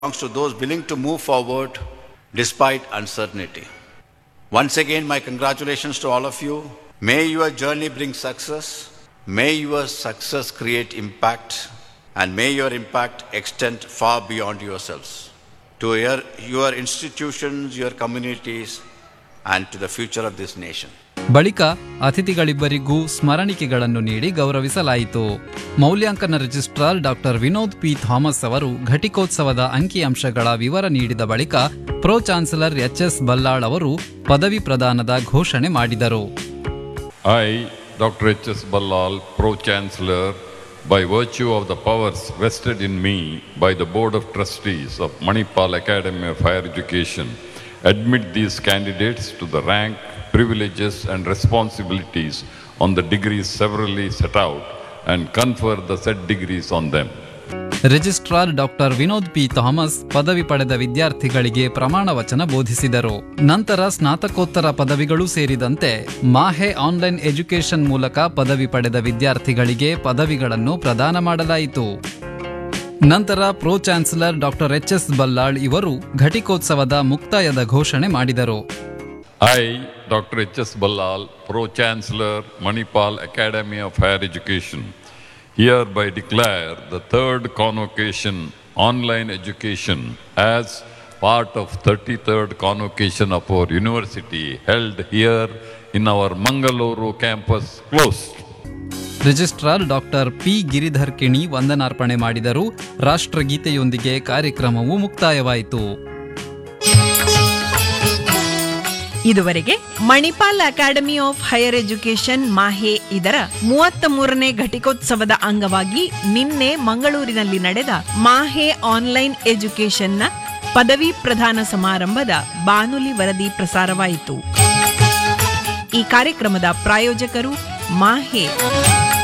belongs to those willing to move forward despite uncertainty. Once again, my congratulations to all of you. May your journey bring success. May your success create impact. And may your impact extend far beyond yourselves to your, your institutions, your communities, and to the future of this nation. ಬಳಿಕ ಅತಿಥಿಗಳಿಬ್ಬರಿಗೂ ಸ್ಮರಣಿಕೆಗಳನ್ನು ನೀಡಿ ಗೌರವಿಸಲಾಯಿತು ಮೌಲ್ಯಾಂಕನ registrar doctor Vinod P Thomas ಅವರು ಘಟಿಕೋತ್ಸವದ ಅಂಕಿಅಂಶಗಳ ವಿವರ ನೀಡಿದ ಬಳಿಕ pro chancellor H S Ballal ಅವರು ಪದವಿ ಪ್ರದಾನದ ಘೋಷಣೆ ಮಾಡಿದರು I, Dr. H.S. Ballal, Pro Chancellor, by virtue of the powers vested in me by the Board of Trustees of Manipal Academy of Higher Education, admit these candidates to the rank, privileges, and responsibilities on the degrees severally set out and confer the said degrees on them. Registrar doctor Vinod P Thomas ಪದವಿ ಪಡೆದ ವಿದ್ಯಾರ್ಥಿಗಳಿಗೆ ಪ್ರಮಾಣ ವಚನ ಬೋಧಿಸಿದರು ನಂತರ ಸ್ನಾತಕೋತ್ತರ ಪದವಿಗಳು ಸೇರಿದಂತೆ ಮಾಹೆ online education ಮೂಲಕ ಪದವಿ ಪಡೆದ ವಿದ್ಯಾರ್ಥಿಗಳಿಗೆ ಪದವಿಗಳನ್ನು ಪ್ರದಾನ ಮಾಡಲಾಯಿತು ನಂತರ pro chancellor doctor H S Ballal ಇವರು ಘಟಿಕೋತ್ಸವದ ಮುಕ್ತಾಯದ ಘೋಷಣೆ ಮಾಡಿದರು I, Dr. H.S. Ballal, Pro Chancellor, Manipal Academy of Higher Education, hereby declare the third convocation online education as part of 33rd convocation of our university held here in our Mangaluru campus closed. Registrar doctor P Giridhar Kini ವಂದನಾರ್ಪಣೆ ಮಾಡಿದರು ರಾಷ್ಟ್ರಗೀತೆಯೊಂದಿಗೆ ಕಾರ್ಯಕ್ರಮವು ಮುಕ್ತಾಯವಾಯಿತು ಇದುವರೆಗೆ Manipal academy of higher education MAHE ಇದರ ಮೂವತ್ತ ಮೂರನೇ ಘಟಿಕೋತ್ಸವದ ಅಂಗವಾಗಿ ನಿನ್ನೆ ಮಂಗಳೂರಿನಲ್ಲಿ ನಡೆದ ಮಾಹೆ ಆನ್ಲೈನ್ ಎಜುಕೇಶನ್ನ ಪದವಿ ಪ್ರದಾನ ಸಮಾರಂಭದ ಬಾನುಲಿ ವರದಿ ಪ್ರಸಾರವಾಯಿತು ಈ ಕಾರ್ಯಕ್ರಮದ ಪ್ರಾಯೋಜಕರು ಮಾಹೆ